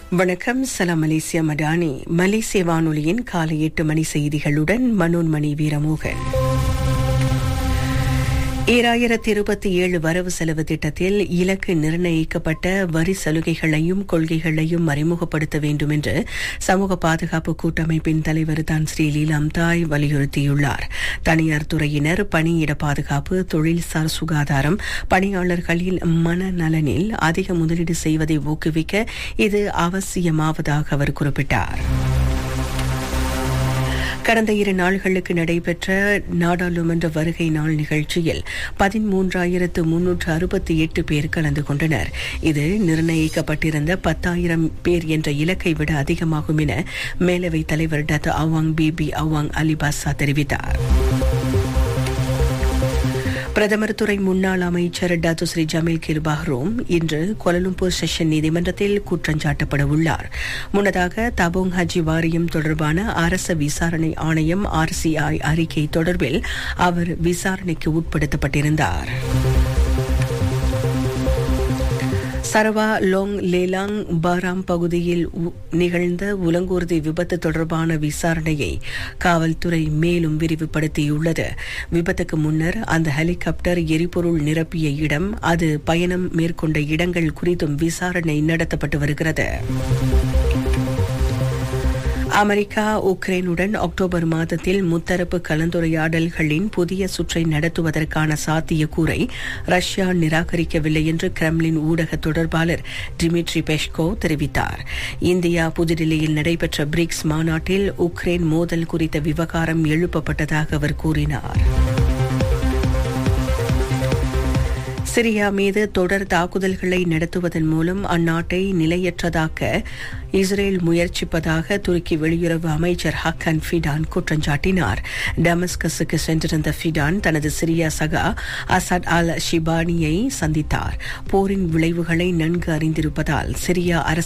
வணக்கம் சலாம் மலேசியா மடானி மலேசிய வானொலியின் காலை எட்டு மணி செய்திகளுடன் மனோன்மணி வீரமோகன் ஈராயிரத்தி இருபத்தி ஏழு வரவு செலவு திட்டத்தில் இலக்கு நிர்ணயிக்கப்பட்ட வரி சலுகைகளையும் கொள்கைகளையும் அறிமுகப்படுத்த வேண்டும் என்று சமூக பாதுகாப்பு கூட்டமைப்பின் தலைவர் தான் ஸ்ரீ லீலாம் தாய் வலியுறுத்தியுள்ளார் தனியார் துறையினர் பணியிட பாதுகாப்பு தொழில்சார் சுகாதாரம் பணியாளர்களின் மனநலனில் அதிக முதலீடு செய்வதை ஊக்குவிக்க இது அவசியமாவதாக அவர் குறிப்பிட்டார் கடந்த இரு நாள்களுக்கு நடைபெற்ற நாடாளுமன்ற வருகை நாள் நிகழ்ச்சியில் பதிமூன்றாயிரத்து முன்னூற்று அறுபத்தி எட்டு பேர் கலந்து கொண்டனர் இது நிர்ணயிக்கப்பட்டிருந்த பத்தாயிரம் பேர் என்ற இலக்கை விட அதிகமாகும் என மேலவை தலைவர் doctor Awang BB Awang Alibasa தெரிவித்தார் பிரதமர் துறை முன்னாள் அமைச்சர் டாத்து ஸ்ரீ ஜமீல் கிர் பஹ்ரோம் இன்று கோலலும்பூர் செஷன் நீதிமன்றத்தில் குற்றஞ்சாட்டப்பட உள்ளார் முன்னதாக தபோங் ஹஜி வாரியம் தொடர்பான அரச விசாரணை ஆணையம் ஆர்சிஐ அறிக்கை தொடர்பில் அவர் விசாரணைக்கு உட்படுத்தப்பட்டிருந்தார் சரவா லோங் லேலாங் பாராம் பகுதியில் நிகழ்ந்த உலங்கூர்தி விபத்து தொடர்பான விசாரணையை காவல்துறை மேலும் விரிவுபடுத்தியுள்ளது விபத்துக்கு முன்னர் அந்த ஹெலிகாப்டர் எரிபொருள் நிரப்பிய இடம் அது பயணம் மேற்கொண்ட இடங்கள் குறித்தும் விசாரணை நடத்தப்பட்டு வருகிறது அமெரிக்கா உக்ரைனுடன் அக்டோபர் மாதத்தில் முத்தரப்பு கலந்துரையாடல்களின் புதிய சுற்றை நடத்துவதற்கான சாத்தியக்கூறை ரஷ்யா நிராகரிக்கவில்லை என்று கிரெம்லின் ஊடக தொடர்பாளர் டிமிட்ரி பெஷ்கோ தெரிவித்தார் இந்தியா புதுடில்லியில் நடைபெற்ற பிரிக்ஸ் மாநாட்டில் உக்ரைன் மோதல் குறித்த விவகாரம் எழுப்பப்பட்டதாக அவர் கூறினார் சிரியா மீது தொடர் தாக்குதல்களை நடத்துவதன் மூலம் அந்நாட்டை நிலையற்றதாக்க இஸ்ரேல் முயற்சிப்பதாக துருக்கி வெளியுறவு அமைச்சர் ஹக்கன் ஃபிடான் குற்றஞ்சாட்டினார் டமஸ்கஸுக்கு சென்றிருந்த ஃபிடான் தனது சிரியா சகா அசட் அல் ஷிபானியை சந்தித்தார் போரின் விளைவுகளை நன்கு அறிந்திருப்பதால் சிரியா அரசு